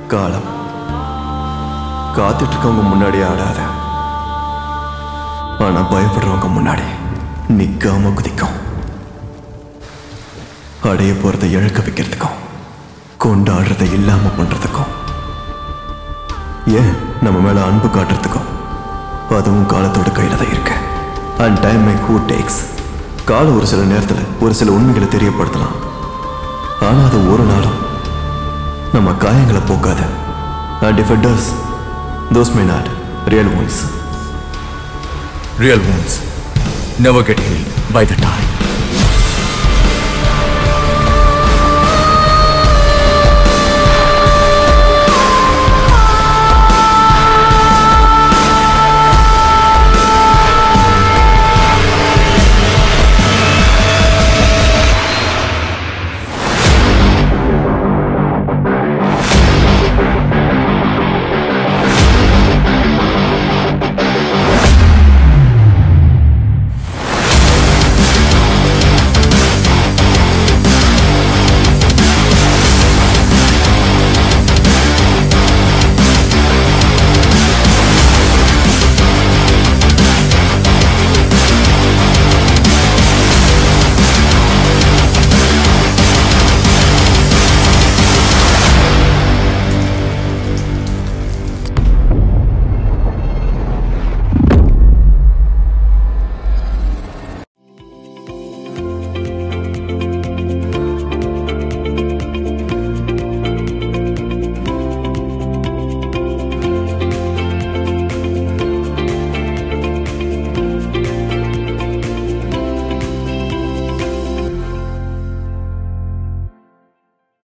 காலம் காத்துட்டு இருக்கவங்க முன்னாடி ஆடாத ஆனா பயப்படுறவங்க முன்னாடி நிக்காம குதிக்கும் அடைய போறதை இழக்க வைக்கிறதுக்கும் கொண்டாடுறதை இல்லாம பண்றதுக்கும் ஏன் நம்ம மேல அன்பு காட்டுறதுக்கும் அதுவும் காலத்தோட கையில தான் இருக்கு and time may who takes காலம் ஒரு சில நேரத்துல ஒரு சில உண்மைகளை தெரியப்படுத்தலாம் ஆனா அது ஒரு நாளும் நம்ம காயங்களை போக்காது and if it does those may not real ones Real wounds never get healed by the time.